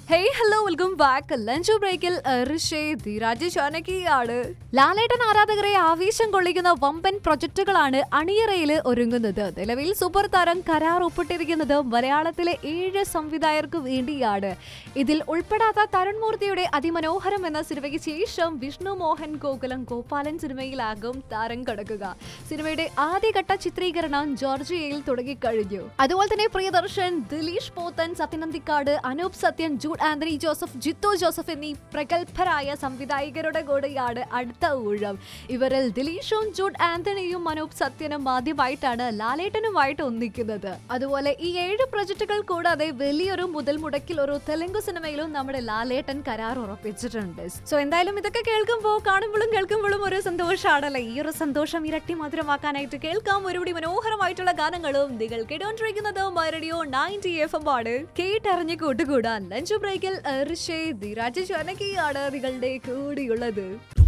hey hello welcome back lunch ബ്രേക്കിൽ ഋഷേ ധീരാജ് ചാനകിയാണ് ലാലേട്ടൻ ആരാധകരെ ആവേശം കൊള്ളിക്കുന്ന വമ്പൻ പ്രൊജക്ടുകളാണ് അണിയറയിൽ ഒരുങ്ങുന്നത് നിലവിൽ സൂപ്പർ താരം കരാർ ഒപ്പിട്ടിരിക്കുന്നത് മലയാളത്തിലെ ഏഴ് സംവിധായകർക്ക് വേണ്ടിയാണ് ഇതിൽ ഉൾപ്പെടാത്ത തരുൺ മൂർത്തിയുടെ അതിമനോഹരം എന്ന സിനിമയ്ക്ക് ശേഷം വിഷ്ണു മോഹൻ ഗോകുലം ഗോപാലൻ സിനിമയിലാകും താരം കടക്കുക സിനിമയുടെ ആദ്യഘട്ട ചിത്രീകരണം ജോർജിയയിൽ തുടങ്ങിക്കഴിഞ്ഞു അതുപോലെ തന്നെ പ്രിയദർശൻ ദിലീഷ് പോത്തൻ സത്യനന്ദിക്കാട് അനൂപ് സത്യൻ ജൂഡ് ആന്റണി ജോസഫ് ജിത്തു ജോസഫ് എന്നീ പ്രഗത്ഭരായ സംവിധായകരുടെ കൂടെയാണ് അടുത്ത ഊഴം ഇവരിൽ ദിലീഷും ജൂഡ് ആന്റണിയും അനൂപ് സത്യനും ആദ്യമായിട്ടാണ് ലാലേട്ടനുമായിട്ട് ഒന്നിക്കുന്നത് അതുപോലെ ഈ ഏഴ് പ്രൊജക്ടുകൾ കൂടാതെ വലിയൊരു മുതൽ മുടക്കിൽ ഒരു തെലുങ്ക് സിനിമയിലും നമ്മുടെ ലാലേട്ടൻ കരാർ ഉറപ്പിച്ചിട്ടുണ്ട് സോ എന്തായാലും ഇതൊക്കെ കേൾക്കുമ്പോൾ കാണുമ്പോഴും കേൾക്കുമ്പോഴും ഒരു സന്തോഷമാണല്ലേ ഈ ഒരു സന്തോഷം ഇരട്ടി മധുരമാക്കാനായിട്ട് കേൾക്കാം ഒരുപടി മനോഹരമായിട്ടുള്ള ഗാനങ്ങളും നിങ്ങൾ കേട്ടോണ്ടിരിക്കുന്നത് റേഡിയോ നയൻറ്റി എഫ് എം ആണ് കേട്ടറിഞ്ഞ് കൂട്ടുകൂടാൻ ലഞ്ച് ബ്രേക്കിൽ ഋഷേ ധീരാജ് ചനകിയാണ് നിങ്ങളുടെ കൂടിയുള്ളത്